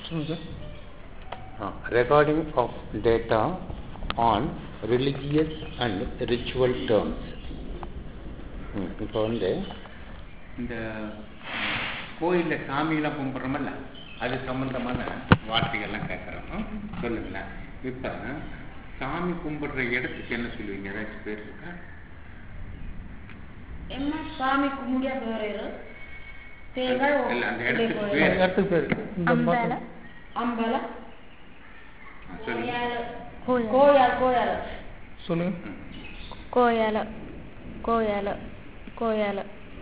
சொல்லுங்க sir recording of data on religious and ritual terms ம், இப்போ வந்து இந்த கோயிலில் சாமியெல்லாம் கும்பிட்றோமல்ல அது சம்பந்தமான வார்த்தைகள்லாம் கேட்குறோம் சொல்லுங்களேன் இப்போ சாமி கும்பிடுற இடத்துக்கு என்ன சொல்லுவீங்க ஏதாச்சும் பேர் இருக்கா ಎಮ್ಮ ಸ್ವಾಮಿ ಕುಂಬುಡಿಯ ಬೇರೆಯರು ತೇಗಳು இல்ல, அந்த இடத்துக்கு அந்த பேர் இடத்துக்கு பேர் இந்த அம்பல மாதம் ಅಂಬಲ சொல்லுங்க கோயில் ಕೋಯಾಲ್ ಕೋಯಾಲ್ சொல்லுங்க ம். கோயால கோயால கோயால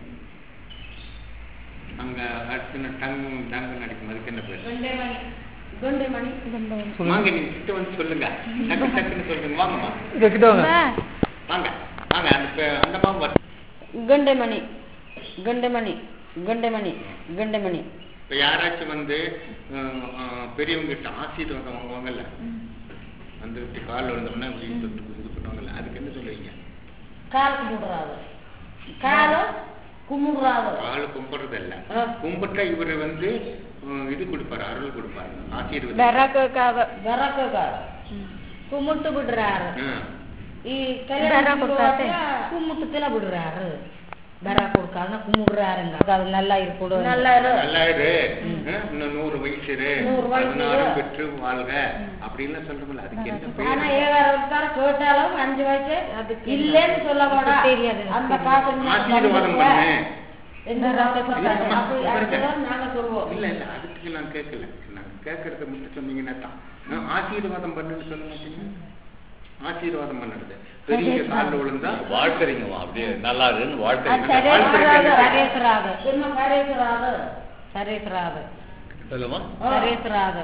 அங்க அடுத்து டங் டங் நடிக்கும் அதுக்கு என்ன பேர் ಗಂಡೆ ಮಣಿ ಗಂಡೆ ಮಣಿ சொல்லுங்க வாங்க நீங்க கிட்ட வந்து சொல்லுங்க டக்கு டக்குன்னு சொல்லுங்க வாங்கம்மா இங்க கிட்ட வாங்க வாங்க வாங்க அந்த பே- அந்த மாவு வர ಗಂಡೆ ಮಣಿ ಗಂಡೆ ಮಣಿ ಗಂಡೆ ಮಣಿ ಗಂಡೆ ಮಣಿ இப்போ யாராச்சும் வந்து அஹ், அஹ், பெரியவங்க கிட்ட ஆசீர்வாதம் வாங்குவாங்கல்ல அந்த விட்டு காலில் விழுந்தோம்னா இப்படி தொட்டு இது பண்ணுவாங்கல்ல அதுக்கு என்ன சொல்லுவீங்க ಕಾಲು ಕುಂಬುಡ್ರಾದು ಕಾಲು ಕುಂಬುಡ್ರಾದು கால் கும்பிடுறது இல்ல ஆ. கும்பிட்டா இவர் வந்து அஹ், இது கொடுப்பாரு அருள் கொடுப்பாரு ஆசீர்வாதம் பெறக்காக ಬೆರಕಗ ಕುಮ್ಮುಟ್ಟು ಬಿಡ್ರಾರು ஆ. ಈ ಬೆರ ಕೊಡ್ತಾರೆ. ಕುಮ್ಮುಟ್ಟು ತಿನ್ನ ಬಿಡ್ರಾರು ಬೆರ ಕೊಡ್ಕಾದ ಕುಮ್ಮುಡ್ರಾರುங்க அது நல்லா இருக்கணும் நல்லா இரு நல்லா இரு அஹ், இன்னும் நூறு வயசு இரு நூறு வயசு பதினாறு இரு. பெற்று வாழ்க அப்படின்லாம் சொல்றோம்ல அதுக்கு என்ன ஆனா பேர் ஏழாறு இருக்காரு கேட்டாலும் அஞ்சு வயசு அதுக்கு இல்லைன்னு சொல்ல மாட்டா தெரியாது, அந்த காசு நீ ஆசீர்வாதம் பண்ணிக்குவ. பண்ணு இந்த காசை கொடுத்தாரு. இல்லம்மா, அப்படி பாருங்க. அதுதான் நாங்க சொல்லுவோம் இல்ல இல்ல அதுக்கு நான் கேட்கல நான் கேட்கறத மட்டும் சொன்னீங்கன்னா தான் நான் ஆசீர்வாதம் பண்ணுன்னு சொல்ல மாட்டீங்க ஆசீர்வாதம் பண்ணுறது பெரிய காலில் விழுந்தா வாழ்த்துறீங்கம்மா அப்படியே நல்லா இருக்குன்னு அது வாழ்த்துறீங்க சரேசுராது சரேசுராது என்ன சரேசுராது சரேசுராது சொல்லுமா சரேசுராது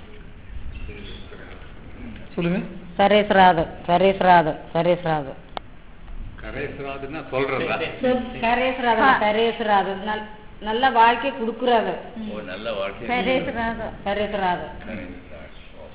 சொல்லுங்க சரேசுராது சரேசுராது சரேசுராது கரேஸ்வராதுன்னா சொல்றதா சரேசுராது சரேசுராது நல்- நல்ல வாழ்க்கை கொடுக்குறாது ஓ நல்ல வாழ்க்கை பெரேசுராக சரேசுராது கரேஸ்வராது. ஓ.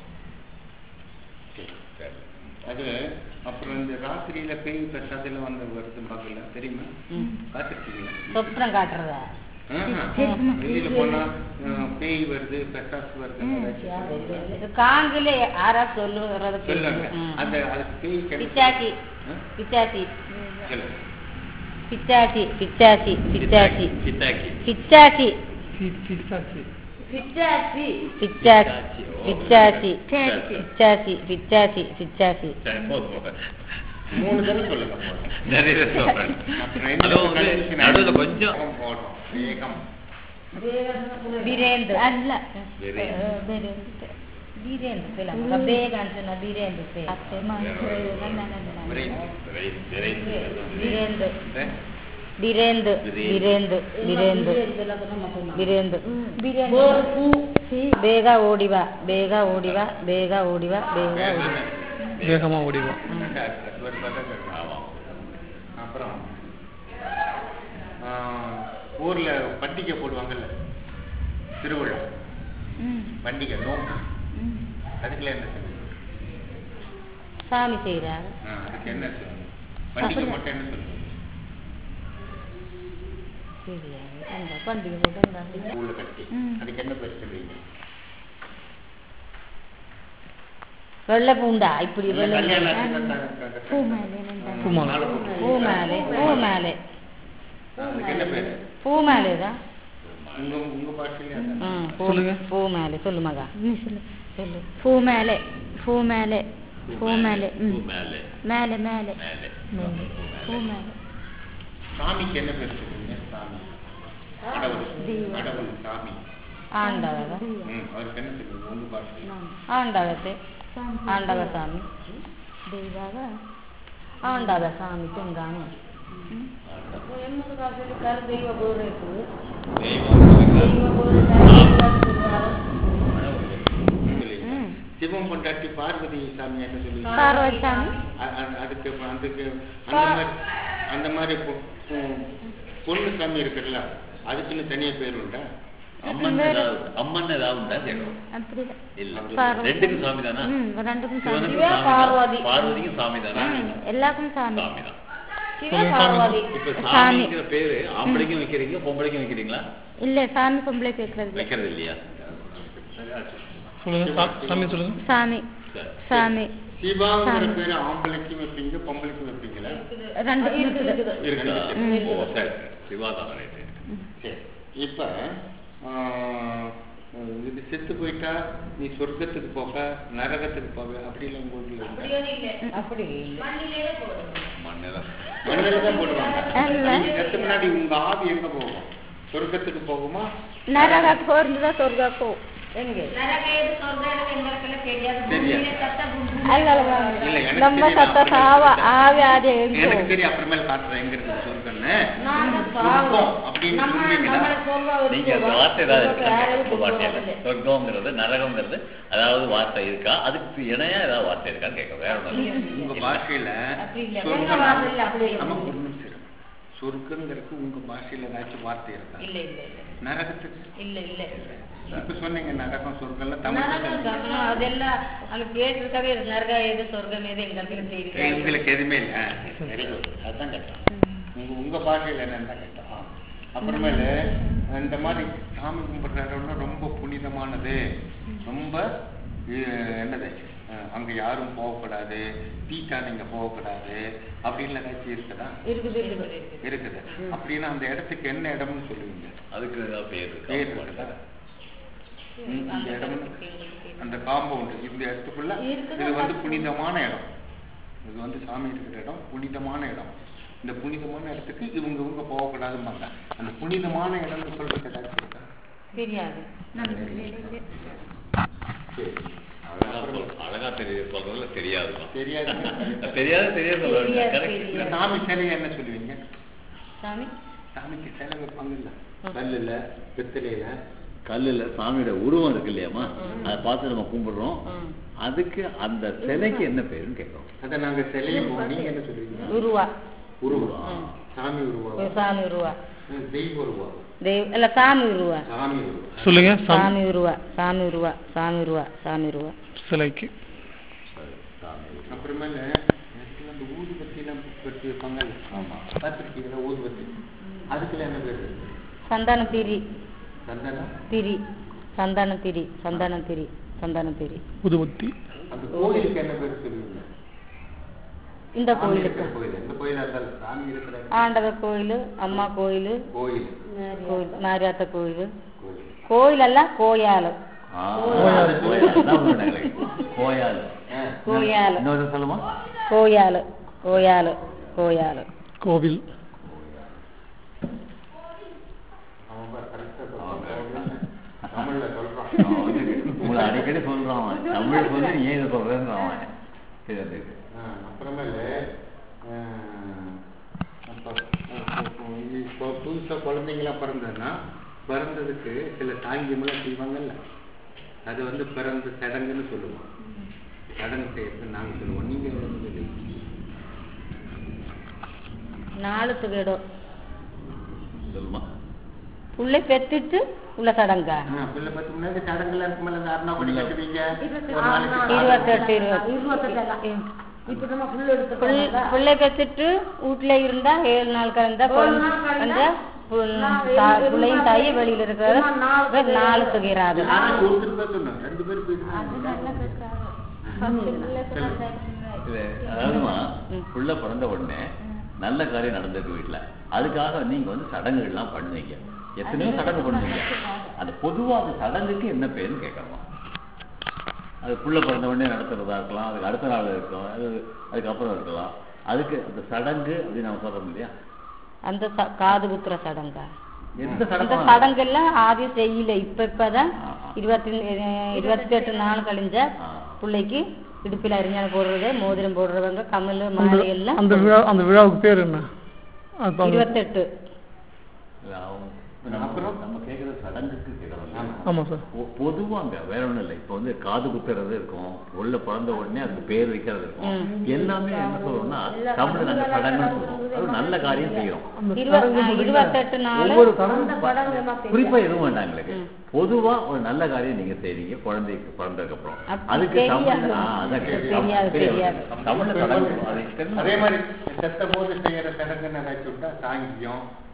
சரி. அது அப்புறம் இந்த ராத்திரியில பேய் பிரசாதம் வந்து வருது பார்க்கல தெரியுமா பார்த்துருக்கீங்களா சொப்னம் காட்டுறதா வெளியில போனா அஹ், பேய் வருது பிரசாத் வருது இது காங்கிலே யாரா சொல்லுறது சொல்லுங்க அந்த அதுக்கு பேய் கிடைச்சு- பிச்சாச்சி ஆ? பிச்சாச்சி சொல்லுங்க பிச்சாச்சி பிச்சாச்சி பிச்சாச்சி சித்தாக்கி பிச்சாச்சி சி- சித்தாச்சி பிச்சாச்சி பிச்சாச்சி பிச்சாச்சி சேச்சி. பிச்சாச்சி பிச்சாச்சி பிச்சாச்சி சரி, போதும், போதும். மூணு தடவை சொல்லுங்க போதும். நிறைய சொல்றேன் அப்புறம் என்ன அதுவும் வந்து கடைசி நடுவுல கொஞ்சம் வேகம் போடும் வேகம் ಬೀರೇಂದ್ರ ಅಲ್ಲ ಬೇರೆ. ಬೇರೆ ಬೀರೇಂದ್ರ ಫಿಲಂ ಬೇಗ ಅಂತ ಬೀರೇಂದ್ರ ಫಿಲಂ ಅತ್ತೆ ಮಕ್ಕಳು ನನ್ನ ನನ್ನ விரை. விரை, விரை. ಬೀರೇಂದ್ರ இந்த ಬೀರೇಂದ್ರ ಬೀರೇಂದ್ರ ಬೀರೇಂದ್ರ ಬೀರೇಂದ್ರ ಬೇಗ ಓಡಿ ಬಾ ಬೇಗ ಓಡಿ ಬಾ ಬೇಗ ಓಡಿ ಬಾ ಬೇಗ ಓಡಿ ಬಾ. வேகமா ஓடிவா ஆமா. அப்புறம் ஆஹ், ஊர்ல பண்டிகை போடுவாங்கல்ல திருவிழா ಹ್ಮ್ பண்டிகை நோம்பு ಹ್ಮ್ அதுக்குள்ள என்ன சொல்லுங்க சாமி செய்கிறார் ஆஹ், அதுக்கு என்ன சொல்லுங்க பண்டிகை மட்டும் என்ன சொல்லுங்க தெரியாது அந்த பண்டிகை போட்டு ஊர்ல கட்டி ம். அதுக்கு என்ன பேர் சொல்லுவீங்க வெள்ளை பூண்டா இப்படி இல்ல, வெள்ளை கல்யாணத்துக்கு தான் த- த- ಹೂ ಮೇಲೆ ನಿಂತ பூ மாலை. மாலை போட்டு. பூ மேலே பூ மேலே அதுக்கு என்ன பேரு பூ மேலேதான் உங்க உங்க பாஷையில அதான். ம் பூ சொல்லுங்க. பூ மேலே சொல்லு மகா ಮಿಸಲು சொல்லு ಹೂ ಮೇಲೆ ಹೂ ಮೇಲೆ ಹೂ ಮೇಲೆ பூ ಹ್ಮ್ மேலே ಮೇಲೆ ಮೇಲೆ மேலே ಮೇಲೆ ಹೂ ಮೇಲೆ சாமிக்கு என்ன பேர் சொல்லுவீங்க சாமி கடவுள் கடவுள் சாமி ஆண்டவர் ம், அவருக்கு என்ன சொல்லுவீங்க உங்க பாஷையில ஆண்டவத்தை ஆண்டவர் சாமி ದೈವಾಗ ஆண்டவர் சாமி செங்காமி தெய்வ போர் இருக்குது தெய்வ போர் ಹ್ಮ್ சிவம் பொண்டாட்டி பார்வதி சாமி என்ன சொல்லுவீங்க ಪಾರ್ವತಿ ಸ್ವಾಮಿ அ- அ- அதுக்கு அப்புறம் அதுக்கு அந்த மாதிரி அந்த மாதிரி பொ- பொ- பொண்ணு சாமி இருக்குல்ல அதுக்குன்னு தனியா பேர் உண்டா அம்மன் ஏதாவது அம்மன் ஏதாவது உண்டா கேட்கணும் அப்படி இல்ல பார்வதி. ரெண்டுக்கும் சாமி தானா ಹ್ಮ್ ரெண்டுக்கும் சாமி சிவனுக்கும் சிவா, சாமி தான். பார்வதி. பார்வதிக்கும் சாமி தானா ಹ್ಮ್ ಎಲ್ಲಾರ್க்கும் சாமி சாமி தான் சிவ பார்வதி இப்ப சாமி. சாமிங்கிற பேரு ஆம்பளைக்கும் வைக்கிறீங்க பொம்பளைக்கும் வைக்கிறீங்களா இல்ல சாமி பொம்பளை கேட்கறது இல்ல. வைக்கிறது இல்லையா சொல்லுங்க சா- சாமி சொல்லுங்க சாமி சாமி சிவாங்கிற சாமி. பேரு ஆம்பளைக்கும் வைப்பீங்க பொம்பளைக்கும் வைப்பீங்களா ரெண்டு இருக்குது இருக்கா ம். ஓ சரி சிவா தான் ரைட்டு சரி இப்ப ஆஹ், இது செத்து போயிட்டா நீ சொர்க்கத்துக்கு போக நரகத்துக்கு போக அப்படி இல்லை உங்க ஊர்ல இருக்கா? அப்படி மண்ணில் மண்ணில தான் போடுவாங்க அல்ல. நீங்க செத்து முன்னாடி உங்க ஆவி எங்க போகும் சொர்க்கத்துக்கு போகுமா நரக போர்ந்ததா சொர்க்காக்கோ எங்க தெரியாது. அல்ல இல்ல, எனக்கு நம்ம தெரியும். சத்த நான் சாவ அப்புறமேல் ஆவி ஆதி எனக்கு தெரியும் அப்புறமேல் காட்டுறேன் எங்க இருக்குது சொர்க்கம்னு நாங்க சொர்க்கம் பாவம். அப்படின்னு நம்ம சொல்றீங்களா நம்மளை சொல்வா நீங்க அந்த வச்சுக்கோ. வார்த்தை ஏதாவது சொல்றது இருக்கா யாரையும் கேட்க வார்த்தை சொல்றது இல்லை. இல்லை. சொர்க்கம்ங்கிறது நரகம்ங்கிறது அதாவது வார்த்தை இருக்கா அதுக்கு இணையா ஏதாவது வார்த்தை இருக்கான்னு கேட்க வேற ஒன்றும் இல்லை. உங்க இல்லை. பாஷையில அப்படி இல்ல. சொர்க்கம் எங்க வார்த்தையில அப்படி இல்லை. நமக்கு ஒரு நிமிஷம் இரு. சொர்க்கங்கிறதுக்கு உங்க பாஷையில ஏதாச்சும் வார்த்தை இருக்கா இல்ல இல்ல இல்ல நரகத்துக்கு இல்ல இல்ல இப்ப சொன்னீங்க நரகம் சொர்க்கம் நரகம் தமிழ் சொர்க்கம் அதெல்லாம் அங்க கேட்டிருக்கவே இல்லை. நரகம் எது சொர்க்கம் எது எங்களுக்கு தெரியல உங்களுக்கு எதுவுமே இல்ல வெரி குட் அதுதான் கேட்டோம் உங்க உங்க பாஷையில என்னன்னு தான் கேட்டோம் அப்புறமேல இந்த மாதிரி சாமி கும்பிடுற இடம்னா ரொம்ப புனிதமானது ரொம்ப அஹ், என்னது அஹ், அங்க யாரும் போகக்கூடாது தீட்டானிங்க போகக்கூடாது அப்படின்னு ஏதாச்சும் இருக்குதா இருக்குது இருக்குது இருக்குது. இருக்குது அப்படின்னா அந்த இடத்துக்கு என்ன இடம்னு சொல்லுவீங்க அதுக்கு ஏதாவது பேர் பேர் இருக்கா இருக்குதா ம், இந்த அந்த இடம் இடத்துக்கு எங்களுக்கு அந்த காம்பவுண்ட் இந்த இடத்துக்குள்ள இருக்குது. இது வந்து புனிதமான இடம் இது வந்து சாமி இருக்கிற இடம் புனிதமான இடம் இந்த புனிதமான இடத்துக்கு இவங்க இவங்க போகக்கூடாதும்பாங்க அந்த புனிதமான இடம்னு சொல்றது ஏதாச்சும் இருக்கா தெரியாது சரி. அழகா சொல் அழகா தெரிய சொல்றதுல தெரியாதுதான் தெரியாது தெரியாது தெரியாது சொல்லுவாங்க தெரியாது, கரெக்ட் இந்த தெரியாது. சாமி சிலையை என்ன சொல்லுவீங்க சாமி சாமிக்கு சிலை வைப்பாங்க இல்ல கல்லுல பித்தளையில கல்லுல சாமியோட உருவம் இருக்கு இல்லையாமா அதை பார்த்து நம்ம கும்பிடுறோம் ம். அதுக்கு அந்த சிலைக்கு என்ன பேருன்னு கேட்கும் அதை நாங்க சிலையை போ- நீங்க என்ன சொல்லுவீங்க உருவா உருவா ம். சாமி உருவா ஒரு சாமி உருவா தெய்வ உருவா தெய்வ இல்ல சாமி உருவா சாமி உருவா சொல்லுங்க சாமி சாமி உருவா சாமி உருவா சாமி உருவா சாமி உருவா சிலைக்கு அப்புறமேல எனக்கு அந்த ஊதுபத்தி எல்லாம் பற்றி வைப்பாங்கல்ல ஆமா பார்த்துருக்கீங்களா ஊதுபத்தி அதுக்குள்ள என்ன பேர் இருக்கு சந்தான திரி சந்தனம் திரி சந்தான திரி சந்தான திரி சந்தான திரி புதுபத்தி அந்த கோயிலுக்கு என்ன பேர் சொல்லுவீங்க இந்த சாமி கோயிலுக்கு இருக்கிற கோயில் எந்த கோயிலா இருந்தாலும் சாமி இருக்கிற ஆண்டவர் கோயில் அம்மா கோயில் கோயில் கோயில் மாரியாத்த கோயில் கோயில் கோயில் அல்ல கோயாலு ஆ, கோயால் கோயால் அதான் உண்மை எனக்கு. கோயால் ஆ. கோயாலு இன்னொரு சொல்லுமா கோயாலு கோயாலு கோயாலு கோவில் அவன் பாரு, correct ஆ சொல்றான். தமிழ்ல சொல்றான் அவன் வந்து உங்களை அடிக்கடி சொல்றான் அவன். தமிழ் சொல்லி ஏன் இதை சொல்றேன்னு அவன் சரி அது ஆ, அப்புறமேல ஆ, அப்ப, ஆ, இப்போ- இப்போ புதுசா குழந்தைங்களாம் பிறந்ததுன்னா பிறந்ததுக்கு சில சாங்கியமெல்லாம் செய்வாங்கல்ல அது வந்து பிறந்த சடங்குன்னு சொல்லுவோம் சடங்கு செய்யறது நாங்க சொல்லுவோம் நீங்க என்ன சொல்லுவீங்க நாளுக்கு இடம் சொல்லுமா உள்ளே பெத்துட்டு உள்ள சடங்கா ஆ, பிள்ளை பத்து முன்னாடி சடங்குலாம் இருக்குமில்ல இந்த அருணா பண்ணி கட்டுவீங்க ஒரு ஆ, நாளைக்கு இருபத்தெட்டு இருபத்தி புள்ள- பிள்ளை பெத்துட்டு வீட்டுல இருந்தா ஏழு நாள் கலந்தா அந்த பிள்ளையும் தாய் வெளியில இருக்கிறது இவர் நாலு சுகிறாது நாளைக்கு ஒருத்தர் தான் சொன்னேன் ரெண்டு பேரும் போயிட்டு இது அதாவதுமா புள்ள பிறந்த உடனே நல்ல காரியம் நடந்திருக்கு வீட்டுல அதுக்காக நீங்க வந்து சடங்குகள்லாம் பண்ணுவீங்க எத்தனையோ சடங்கு பண்ணுவீங்க அது பொதுவா அந்த சடங்குக்கு என்ன பேருன்னு கேட்கணும் அது புள்ள பிறந்த உடனே நடத்துறதா இருக்கலாம் அதுக்கு அடுத்த நாள் இருக்கலாம் அது அதுக்கப்புறம் இருக்கலாம் அதுக்கு அந்த சடங்கு அப்படின்னு நம்ம சொல்றோம் இல்லையா அந்த ச- காது குத்துற சடங்கா எந்த அந்த சடங்கு சடங்கெல்லாம் ஆദ്യം செய்யல இப்ப இப்பதான் ஆ, ஆ. இருபத்தி இருபத்தி எட்டு நாள் கழிஞ்ச ஆ. பிள்ளைக்கு இடுப்பில் அறிஞான போடுறது மோதிரம் போடுறவங்க கமல் அந்த மாலை எல்லாம் அந்த விழா அந்த விழாவுக்கு பேர் என்ன அது அந்த- இருபத்தெட்டு நம்ம நம்ம கேட்குற சடங்குக்கு கேட்கறோம் ஆமா சார் பொ- பொதுவாங்க வேற ஒண்ணும் இல்லை இப்போ வந்து காது குத்துறது இருக்கும் உள்ள பிறந்த உடனே அதுக்கு பேர் வைக்கிறது இருக்கும் எல்லாமே என்ன சொல்றோம்னா தமிழ்ல நாங்க சடங்குன்னு சொல்றோம் அது நல்ல காரியம் செய்யறோம் அந்த இருப- சடங்கு ஆ, சொல்றீங்க. இருபத்தெட்டு நாள் ஒவ்வொரு சடங்கும் குறிப்பா எதுவும் வேண்டாம் எங்களுக்கு பொதுவா ஒரு நல்ல காரியம் நீங்க செய்றீங்க குழந்தைக்கு பிறந்ததுக்கு அப்புறம் அப்படி அதுக்கு தெரியாது. தமிழ்ல ஆ, அதான் கேட்டேன். தெரியாது, தெரியாது. தமிழ்ல சடங்கு அது தெரிஞ்சு- அதே மாதிரி செத்த போது செய்யற சடங்குன்னு ஏதாச்சும் உண்டா சாங்கியம்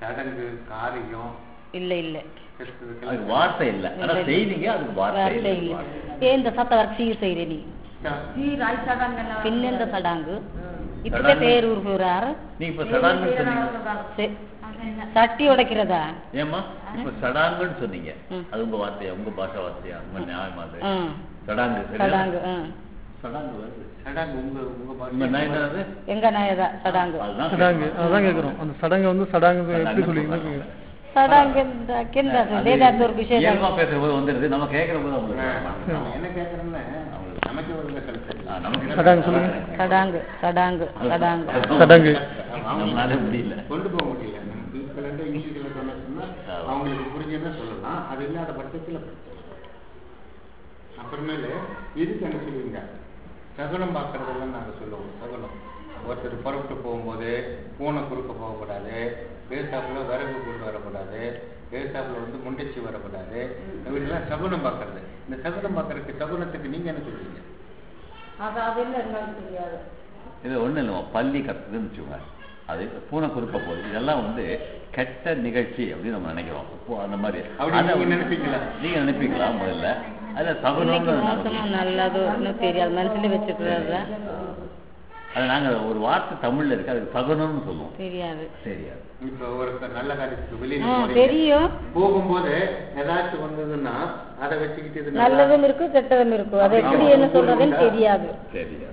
சடங்கு காரியம் இல்ல இல்ல கிறிஸ்துவுக்கு அதுக்கு வார்த்தை இல்லை ஆனா இல்லை. செய்திங்க அதுக்கு வார்த்தை வார்த்தை இல்லை இல்ல வார்த்தை. ஏன் இந்த சத்த வர சீர் செய்யற நீ பின்னெந்த சடாங்கு இப்ப சடாங்கு. பேர் ஊருக்குறாரு நீங்க இப்ப சடாங்குன்னு சொன்னீங்க சட்டி உடைக்கிறதா ஏம்மா இப்ப சடாங்குன்னு சொன்னீங்க ம். அது உங்க வார்த்தையா உங்க பாஷா வார்த்தையா உங்க நியாயமா அது ம். சடாங்கு சரியா? சடாங்கு ம். சடாங்கு வருது சடங்கு உங்க உங்க உங்க பாஷை நான் என்னது எங்க நாயதா சடாங்கு அதுதான் சடாங்கு கேட்கணும். அதான் கேட்குறோம் அந்த சடங்கை வந்து சடங்கு எப்படி சடாங்குன்னு சொல்லுவீங்க சொல்றாங்க. சடாங்கு கெந்த அது ஏதாச்சும் ஒரு விசேஷம் இயல்பா பேசும்போது வந்துடுது நம்ம கேட்கிற போது அவங்களுக்கு வர மாட்டேங்குது. நான் என்ன கேட்கறேன்னா நமக்கு ஒரு கருத்து ஆ, நமக்கு சடாங்கு சொல்லுங்க. சடாங்கு சடாங்கு சடாங்கு சடங்கு. நம்மளால முடியல கொண்டு போக முடியல நம்ம பிரிஸ்கலண்டா இங்கிலீஷ்ல சொன்னா ஆமா. அவங்களுக்கு புரிஞ்சுன்னா சொல்லலாம் அது இல்லாத பட்சத்துல பிரச்சனை. அப்புறமேலு இதுக்கு என்ன சொல்லுவீங்க சகுனம் பார்க்கறதெல்லாம் நாங்க சொல்லுவோம் சகுனம் ஒருத்தர் புறப்பட்டு போகும்போது பூனை குறுக்க போகக்கூடாது பேசாப்புல விறகு கொண்டு வரக்கூடாது பேசாப்புல வந்து முண்டைச்சி வரக்கூடாது இப்படிலாம் சகுனம் பார்க்கறது இந்த சகுனம் பார்க்கறதுக்கு சகுனத்துக்கு நீங்க என்ன சொல்றீங்க அது அதெல்லாம் என்னன்னு தெரியாது இது ஒண்ணு இல்லைம்மா பள்ளி கத்துதுன்னு வச்சுக்கோங்க அது பூனை குறுக்க போகுது இதெல்லாம் வந்து கெட்ட நிகழ்ச்சி அப்படின்னு நம்ம நினைக்கிறோம் இப்போ அந்த மாதிரி அப்படி அதை நீங்க வந்து- நினைப்பீங்களா? நீங்க நினைப்பீங்களா முதல்ல அதை இன்னைக்கு சகுனம்னு மோசமா நாங்க நல்லது ஒன்றும் தெரியாது மனசுல வச்சுக்கிறதா அது நாங்க ஒரு வார்த்தை தமிழ்ல இருக்கு அதுக்கு சகுனம்னு சொல்லுவோம் தெரியாது தெரியாது இப்ப ஒருத்தர் நல்ல காரியத்துக்கு வெளியில ஆ, போறீங்க. தெரியும் போகும்போது ஏதாச்சும் வந்ததுன்னா அதை வச்சுக்கிட்டு இது நல்லா- நல்லதும் இருக்கு கெட்டதும் இருக்கு அது எப்படி என்ன சொல்றதுன்னு தெரியாது தெரியாது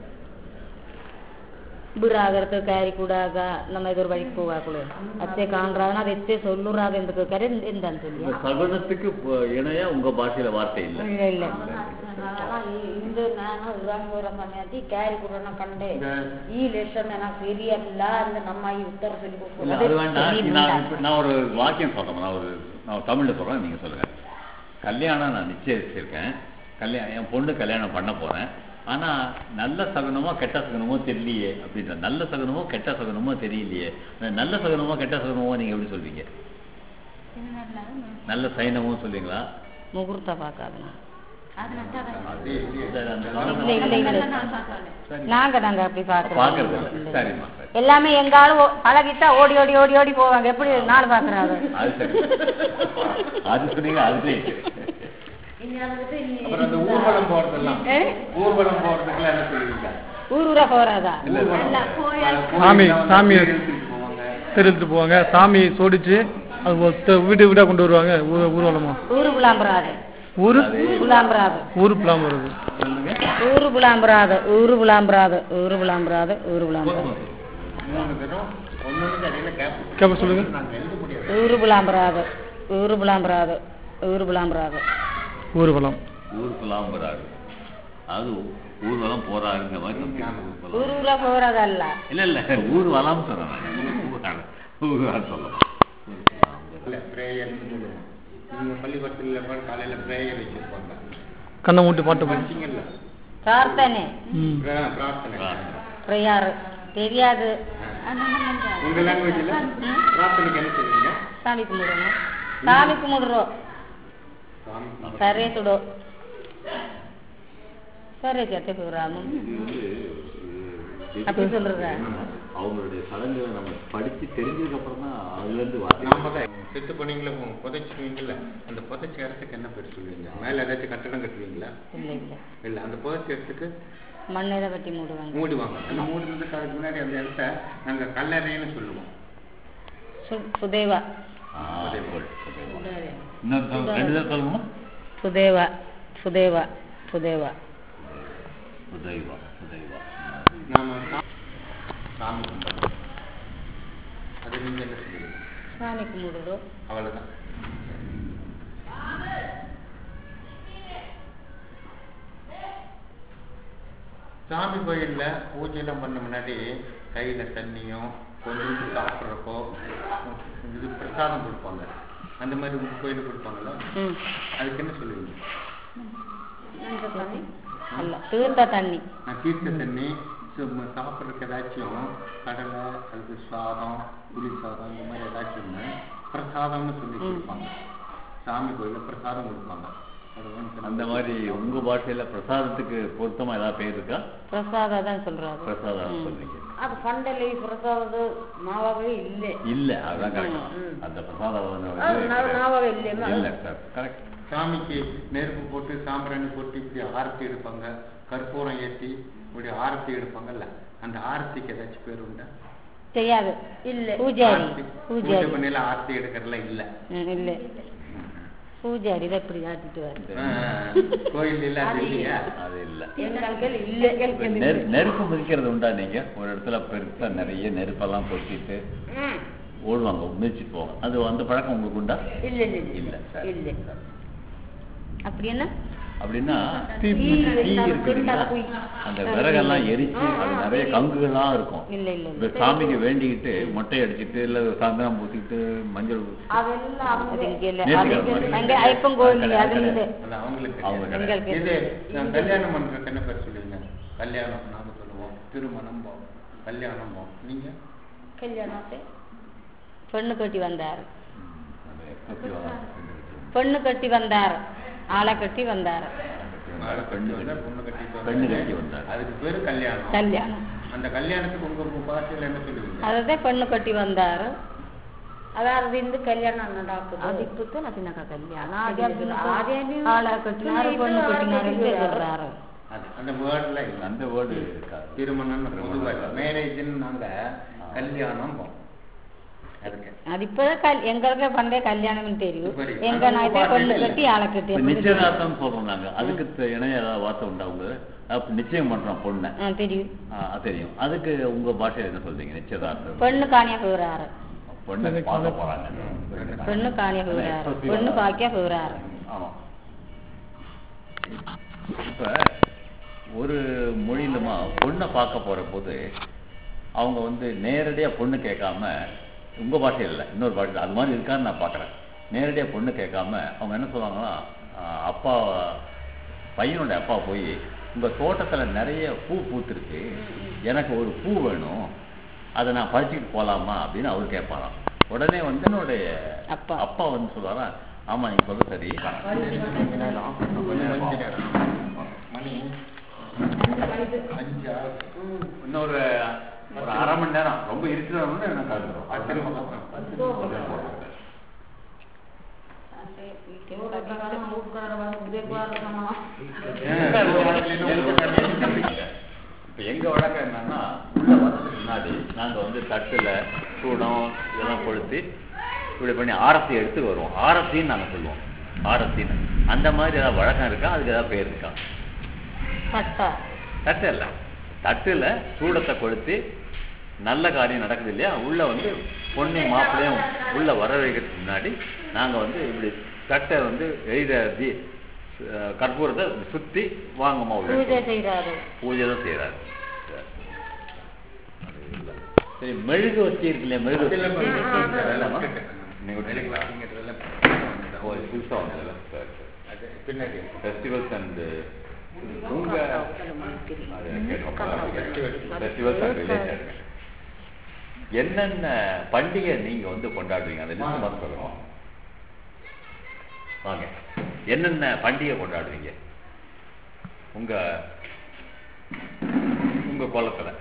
ಬಿಡಾಗರ್ತ ಕ್ಯಾರಿ ಕೂಡಾಗ ನಮ್ಮ ಎದುರು ಬಳಿಗೆ ಹೋಗಾಕಳು ಅತ್ತೆ ಕಾಣ್ರಾಗ ಅದು ಎತ್ತೆ ಸೊಲ್ಲುರಾಗ ಎಂದಕ್ಕೆ ಕರೆ ಎಂದ இந்த ಅಂತಂದ್ಯ சகுனத்துக்கு இப்போ இணையா உங்க பாஷையில வார்த்தை இல்லை ಇಲ್ಲ ಇಲ್ಲ ಇಂದು ನಾನು ಊರಾಂಗೂರ ಸಮಯತಿ ಕ್ಯಾರಿ ಕೂಡ ಕಂಡೆ இந்த ಈ ಲೆಸನ್ எனக்கு தெரியல அந்த நம்ம உத்தர சொல்லி இல்ல அது வேண்டாம் நீ நான் வேண்டாம். இப்ப- நான் ஒரு வாக்கியம் சொல்றேன் நான் ஒரு நான் தமிழ்ல சொல்றேன் நீங்க சொல்லுங்க கல்யாணம் நான் நிச்சயிச்சிருக்கேன் கல்யாணம் என் பொண்ணு கல்யாணம் பண்ண போறேன் ஆனா நல்ல சகுனமோ கெட்ட சகுனமோ தெரியலையே அப்படின்ற நல்ல சகுனமோ கெட்ட சகுனமோ தெரியலையே அந்த நல்ல சகுனமோ கெட்ட சகுனமோ நீங்க எப்படி சொல்வீங்க நல்ல சைனமோ சொல்லுவீங்களா ಮುಗುರ್ತ ಪಾಕಾದ அது இல்லையே. சரி, அந்த இல்ல இல்ல இல்ல சரி. நாங்க நாங்க அப்படி பாக்குறது பாக்குறோம் இல்ல சரிம்மா சரி எல்லாமே எங்காலும் ஓ- பழகிட்டா ஓடி ஓடி ஓடி ஓடி போவாங்க எப்படி நாள் பாக்குறாங்க அது சரி அது சொன்னீங்க அது சரி. அப்புறம் அந்த ஊர்வலம் போறதெல்லாம் ஏ? ஊர்வலம் போறதுக்குலாம் என்ன சொல்லுவீங்க ஊர் ஊரா போறாதா ஊர்வலம். சாமி, கோயில்ல வந்து சாமி. தேர் இழுத்துட்டு போவாங்க. தெரிவித்து போவாங்க சாமி சோடிச்சு அது ஒத்த வீடு வீடாக கொண்டு வருவாங்க ஊ- ஊர்வலமா ஊரு புலாம்பராது ஊரு புலாம்பராது ஊரு பிளாம் வருது சொல்லுங்க ஊரு புலாம்பராது ஊரு புலாம்பராது ஊரு புலாம்பராது ஊரு புலாம்பராது மூணு பேரும் ஒன்னொன்னுக்கு இடையில கேப் கேப்ப சொல்லுங்க நாங்க எழுத முடியாது ஊரு புலாம்பராது ஊரு புலாம்பராது ஊரு புலாம்பராது ஊர்வலம் ஊருக்குலாம் போறாரு அது ஊர்வலம் போறாருங்க மாதிரி நம்ம ஊர்வலம். ஊரு ஊரா போறதல்ல இல்ல இல்ல ஊர்வலம் சொல்றேன் ஊர்வலம் சொல்லலாம் இல்ல பிரேயர்னு சொல்லுவோம் நீங்க பள்ளிக்கூடத்துல கூட காலையில பிரேயர் வச்சிருப்பாங்க கண்ணை மூட்டி பாட்டு போய் படிச்சீங்கல்ல பிரார்த்தனை ம் பிர- பிரார்த்தனை பிரயாரு தெரியாது உங்க லாங்குவேஜ்ல பிரார்த்தனைக்கு என்ன சொல்லுவீங்க சாமி கும்பிடணும் சாமி கும்பிடுறோம் சாமி సరే చూడు సరే చెత్త రాము அப்படி சொல்றதா? அவங்களுடைய சடங்குகளை நம்ம படிச்சு தெரிஞ்சதுக்கு அப்புறம் தான் அதுல இருந்து வார்த்தை நாம தான் செத்து போனீங்களா புதைச்சிருவீங்கல்ல அந்த புதைச்ச இடத்துக்கு என்ன பேர் சொல்லுவீங்க மேல ஏதாச்சும் கட்டடம் கட்டுவீங்களா இல்லை இல்லை இல்ல அந்த புதைச்ச இடத்துக்கு மண்ணை தான் கட்டி மூடுவாங்க மூடுவாங்க அந்த மூடுறதுக்கு அதுக்கு முன்னாடி அந்த இடத்த நாங்க கல்லறைன்னு சொல்லுவோம் சு- சுதேவா ஆ, புகழ், புகழ். இன்னொரு தடவை, ரெண்டு தடவை சொல்லுங்க சுதேவா சுதேவா சுதேவா உதய்வா உதய்வா நாம சா- சாமி கும்பிடுறோம் அது நீங்க என்ன சொல்லுவீங்க சாமி கும்பிடுறோம் அவ்வளவுதான் சாமி கோயில்ல பூஜைலாம் பண்ண முன்னாடி கையில தண்ணியும் கொஞ்சம் சாப்பிட்றப்போ இது பிரசாதம் கொடுப்பாங்க அந்த மாதிரி உங்க கோயிலுக்கு கொடுப்பாங்கல்ல ம் அதுக்கு என்ன சொல்லுவீங்க அல்ல தீர்த்த தண்ணி நான் தீர்த்த தண்ணி சு- சாப்பிட்றதுக்கு ஏதாச்சும் கடலை அதுக்கு சாதம் புளி சாதம் இந்த மாதிரி ஏதாச்சும் ஒண்ணு பிரசாதம்னு சொல்லி ம். கொடுப்பாங்க சாமி கோயில்ல பிரசாதம் கொடுப்பாங்க அதுதான் சொல்ல அந்த மாதிரி உங்க பாஷையில பிரசாதத்துக்கு பொருத்தமா ஏதாவது பேர் இருக்கா பிரசாதா தான் சொல்றாரு பிரசாதம் சொல்றீங்க அது பண்டலை பிரசாவது நாவாகவே இல்லை இல்ல அதான் கரெக்ட் ம். அந்த பிரசாதம் வந்து அது நா- நாவாக இல்லையம்மா இல்ல சார் கரெக்ட் சாமிக்கு நெருப்பு போட்டு சாம்பிராணி போட்டு இப்படி ஆரத்தி எடுப்பாங்க கற்பூரம் ஏற்றி இப்படி ஆரத்தி எடுப்பாங்கல்ல அந்த ஆரத்திக்கு ஏதாச்சும் பேர் உண்டா தெரியாது இல்லை பூஜாரி ஆரத்தி பூஜை பூஜாரி பண்ணையில ஆரத்தி எடுக்கிறதுல இல்ல ம், இல்லை பூஜாரி இதை இப்படி ஆட்டிட்டு வர கோயில் இல்ல அது இல்லையா அது இல்ல எங்கள் இல்லை இப்ப நெரு- நெருப்பு மிதிக்கிறது உண்டா நீங்க ஒரு இடத்துல பெருசா நிறைய நெருப்பெல்லாம் பொத்திட்டு ம் ஓடுவாங்க மிதிச்சிட்டு போவாங்க அது அந்த பழக்கம் உங்களுக்கு உண்டா இல்லை இல்லை இல்ல சரி. இல்லை அப்படி என்ன அப்படின்னா தீ தீ இருக்கு இல்லைங்களா? அந்த விறகெல்லாம் எரிச்சு அது நிறைய கங்குகள்லாம் இருக்கும் இல்ல இல்ல இப்ப சாமிக்கு வேண்டிக்கிட்டு மொட்டை அடிச்சிட்டு இல்ல சாயந்தரம் பூசிக்கிட்டு மஞ்சள் பூசி அதெல்லாம் அது இங்க இல்ல நேர்த்தி அது கடை மாதிரி. அங்க ஐப்பன் கோயில் அது அது கிடையாது. இது அது அவங்களுக்கு அவங்க தெரியாது. கிடையாது. இது நான் கல்யாணம் பண்றதுக்கு என்ன பேர் சொல்லுவீங்க கல்யாணம் நாங்க சொல்லுவோம் திருமணம் போம் கல்யாணம் போம் நீங்க கல்யாணத்தை பெண்ணு கட்டி வந்தார் அது எப்படி வரும்? பெண்ணு கட்டி வந்தார் ஆளை கட்டி வந்தார் மாலை கட்டி பெண்ணு வந்தா, கட்டி- பொண்ணு கட்டி வந்தா. பெண்ணு கட்டி வந்தார். அதுக்கு பேரு கல்யாணம் கல்யாணம் அந்த கல்யாணத்துக்கு உங்க உங்க பாஷையில என்ன சொல்லுவீங்க அதுதான் பெண்ணு கட்டி வந்தார் அதாவது இந்த கல்யாணம் நடக்குது அது இப்பதான் நதினக்கா கல்யாணம் ஆதி அப்படி ஆதி அப்படி ஆளை கட்டினாரு பெண்ணு கட்டினாரு சொல்றாரு அது அந்த வேர்ட்ல இல்ல அந்த வேர்டு இருக்காது திருமணம் பொதுவா மேரேஜ்னு நாங்க கல்யாணம் போம் அதுக்கு அது இப்பதான் கல் எங்களுக்கு பண்டைய கல்யாணம்னு தெரியும் சரி. எங்க நாயத்தை பெண்ணு கட்டி ஆளை கட்டி இப்ப அப்படி நிச்சயதார்த்தம் சொல்றோம் நாங்க அதுக்கு த- இணைய ஏதாவது வார்த்தை உண்டா உங்களுக்கு அப்ப நிச்சயம் பண்றோம் பொண்ணை ஆ, தெரியும் ஆ, அது தெரியும் அதுக்கு உங்க பாஷையில என்ன சொல்றீங்க நிச்சயதார்த்தம் பெண்ணு காணியா போகிறாரு பொண்ணை பார்க்க போறாங்க பெண்ணு காணியா போகிறாரு பெண்ணு பாக்கியா போகிறாரு ஆமா இப்ப ஒரு மொழியிலுமா பொண்ணை பார்க்க போற போது அவங்க வந்து நேரடியா பொண்ணு கேட்காம உங்க பாஷையில் இல்லை இன்னொரு பாஷையில் அது மாதிரி இருக்கான்னு நான் பார்க்கறேன் நேரடியா பொண்ணு கேட்காம அவங்க என்ன சொல்லுவாங்கன்னா ஆஹ், அப்பா பையனோட அப்பா போய் உங்க தோட்டத்துல நிறைய பூ பூத்திருக்கு எனக்கு ஒரு பூ வேணும் அதை நான் பறிச்சுட்டு போலாமா அப்படின்னு அவர் கேட்பாராம் உடனே வந்து என்னுடைய அப்பா. அப்பா வந்து சொல்றாரா ஆமா நீங்க சொல்ல சரி மணி அஞ்சு ஆகுது. இன்னொரு ஒரு அரை மணி நேரம் ரொம்ப இருக்கிறவங்க எனக்கு அது பத்து நிமிஷம். இப்ப எங்க வழக்கம் என்னன்னா உள்ள வரதுக்கு முன்னாடி நாங்க வந்து தட்டுல சூடம் இதெல்லாம் கொளுத்தி இப்படி பண்ணி ஆரத்தி எடுத்து வருவோம் ஆரத்தின்னு நாங்க சொல்லுவோம் ஆரத்தின்னு அந்த மாதிரி ஏதாவது வழக்கம் இருக்கா அதுக்கு ஏதாவது பேர் இருக்கா பட்டா தட்டு இல்ல தட்டுல சூடத்தை கொளுத்தி நல்ல காரியம் நடக்குது இல்லையா உள்ள வந்து பொண்ணையும் மாப்பிள்ளையும் உள்ள வர வைக்கிறதுக்கு முன்னாடி நாங்க வந்து இப்படி தட்டை வந்து எய்த தி- அஹ் கற்பூரத்தை சுத்தி வாங்கம்மா உள்ள பூஜை செய்யறாரு பூஜை தான் செய்யறாரு சரி மெழுகு வச்சு இருக்கு இல்லையா மெழுகு அதுல வச்சு கொஞ்சம் அதெல்லாம் நீங்க நீங்க வெளியே வச்சுருக்கீங்களா? வாங்கிக்கிறதுல ஓ, இது புதுசா வந்ததுல? சரி, சரி. அது பின்னாடி ஃபெஸ்டிவல்ஸ் அண்ட் உங்க Festivals. ஃபெஸ்டிவல்ஸ் அண்ட் ரிலேட்டட் என்னென்ன பண்டிகை நீங்க வந்து கொண்டாடுவீங்க அந்த லிஸ்ட் மட்டும் சொல்லுங்க வாங்க என்னென்ன பண்டிகை கொண்டாடுவீங்க உங்க உங்க குளத்துல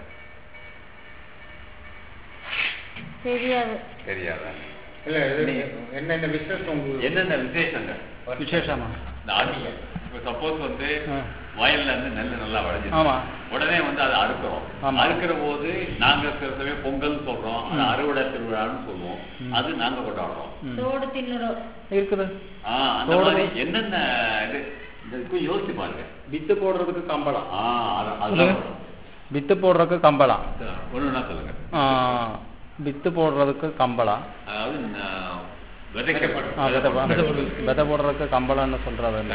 தெரியாது தெரியாதா இல்ல இது நீ- என்னென்ன விசேஷம் உங்களுக்கு என்னென்ன விசேஷங்கள் விசேஷமா இந்த ஆடிய இப்ப சப்போஸ் வந்து ஆ. வயல்ல இருந்து நெல் நல்லா விளைஞ்சு ஆமா. உடனே வந்து அதை அறுக்கிறோம் ஆமா. அறுக்கிற போது நாங்க சில சமயம் பொங்கல் சொல்றோம் அது அறுவடை திருவிழான்னு சொல்லுவோம் ம். அது நாங்க கொண்டாடுறோம் ம். தோடு தின்னுடும் இருக்குது ஆ, அந்த தோடு- மாதிரி என்னென்ன இது இந்த இதுக்கும் யோசிச்சு பாருங்க வித்து போடுறதுக்கு கம்பளம் ஆ அது- சொல்லுங்க. அதுதான் வித்து போடுறதுக்கு கம்பளம் ஒண்ணுன்னா சொல்லுங்க ஆ, வித்து போடுறதுக்கு கம்பளம் அதாவது ந- விதைக்கப்படும் ஆ, விதை போ- விதை போடுறதுக்கு கம்பளம்னு சொல்றது என்ன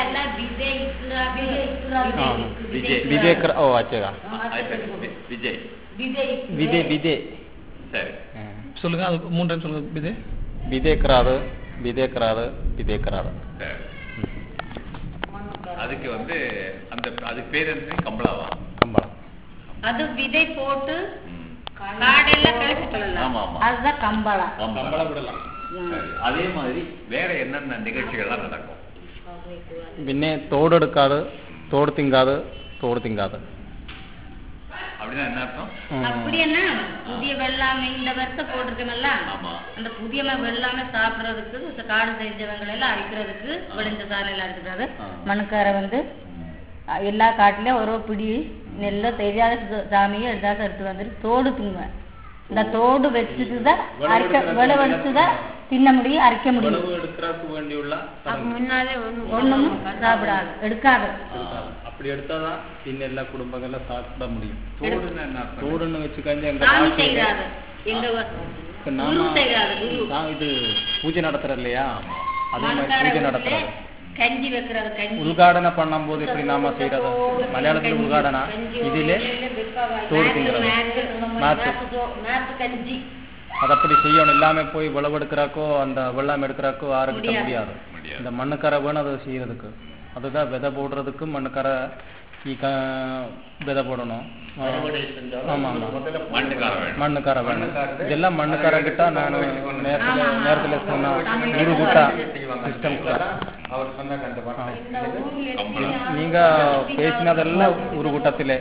ஆ. விஜய் விஜய் ஓ வச்சுக்கா விஜய் விதை விதை சரி சொல்லுங்க அது மூணு டைம் சொல்லுங்க விதை விதைக்கிறாரு விதைக்கிறாரு விதைக்கிறாரு சரி அதுக்கு வந்து அந்த அதுக்கு பேர் என்ன கம்பளாவா கம்பளம் அது விதை போட்டு ம். காடெல்லாம் கழிச்சுக்கலாம் ஆமா, ஆமா. அதுதான் கம்பளம் கம்பளம் விடலாம் சரி அதே மாதிரி வேற என்னென்ன நிகழ்ச்சிகள்லாம் நடக்கும் പിന്നെ തോടെടുക്കാതെ തോട് തിങ്കാതെ തോട് തിങ്കാതെ அப்படின்னா என்ன அர்த்தம் ഉം. அப்படின்னா புதிய வெள்ளாமை இந்த வருஷம் போட்டிருக்கோம்ல ஆமா அந்த புதிய ம- வெள்ளாமை சாப்பிடுறதுக்கு இந்த காடு செஞ்சவங்களை எல்லாம் அரிக்கிறதுக்கு விளைஞ்ச சாலையில அரிக்கிறது ஆ. மண்ணுக்கார வந்து அஹ், எல்லா காட்டுலயும் ஒரு பிடி நெல்லை தெரியாத சு- சாமியை எடுத்தாக்க எடுத்து வந்துட்டு தோடு திங்குவேன் இந்த தோடு வச்சுட்டு தான் அரைக்க விளைவெடுத்து தான் தின்ன முடியும் அரைக்க முடியும் വിളവ് എടുക്കാർക്ക് വേണ്ടിയുള്ള அப்ப முன்னாலே ஒண்ணு ஒண்ணும் சாப்பிடாது எடுக்காது அப்படி எடுத்தாதான் பின்ன எல்லா குடும்பங்கள்ல சாப்பிட முடியும் தோடுன்னா என்ன அர்த்தம் தோடுன்னு வச்சு கழிஞ்சா எங்க சாமி பாட்டியில செய்கிறாரு எங்க வ- இப்ப குரு நாம செய்கிறாரு குரு நான் இது பூஜை நடத்துறோம் இல்லையா அதே மாதிரி மண்கார பூஜை வீட்டுல நடத்துறது கஞ்சி வைக்கிறது கஞ்சி உദ്ഘാടന பண்ணும்போது எப்படி நாம செய்யறது மலையாளத்துல உദ്ഘാടന ഇതില് தோடு திங்கிறது மேத்து மேத்து கஞ்சி அது அப்படி செய்யணும் எல்லாமே போய் விளவெடுக்கிறாக்கோ அந்த வெள்ளாமை எடுக்கிறாக்கோ யாருக்கிட்ட முடியாது. முடியாது முடியாது. இந்த மண்ணுக்கரை வேணும் அதை செய்யறதுக்கு அதுதான் விதை போடுறதுக்கு மண்ணுக்கரை ஈ க விதை போடணும் ஆ, அறுவடை செஞ்சாலும் ஆமா ஆமா முதல்ல மண்ணுக்கார வேணும். மண்ணுக்கார வேணும் மண்ணுக்காரரு இதெல்லாம் மண்ணுக்கார கிட்ட நான் நேரத்துல ஆமா, ஆமா. நேரத்துல சொன்ன தமிழ்ல ஒரு குட்டா செய்வாங்க. சிஸ்டம் இதெல்லாம் அவர் சொன்ன அந்த வார்த்தை. கம்பளம். நீங்க பேசினதெல்லாம் ஒரு கூட்டத்திலே